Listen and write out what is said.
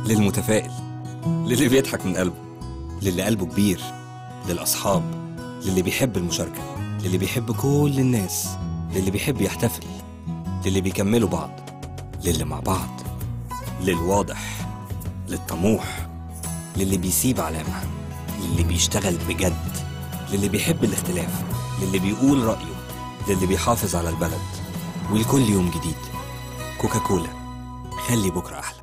للمتفائل للي بيضحك من قلبه للي قلبه كبير للأصحاب للي بيحب المشاركة للي بيحب كل الناس للي بيحب يحتفل للي بيكملوا بعض للي مع بعض للواضح للطموح للي بيسيب علامة للي بيشتغل بجد للي بيحب الاختلاف للي بيقول رأيه للي بيحافظ على البلد ولكل يوم جديد كوكاكولا خلي بكرة أحلى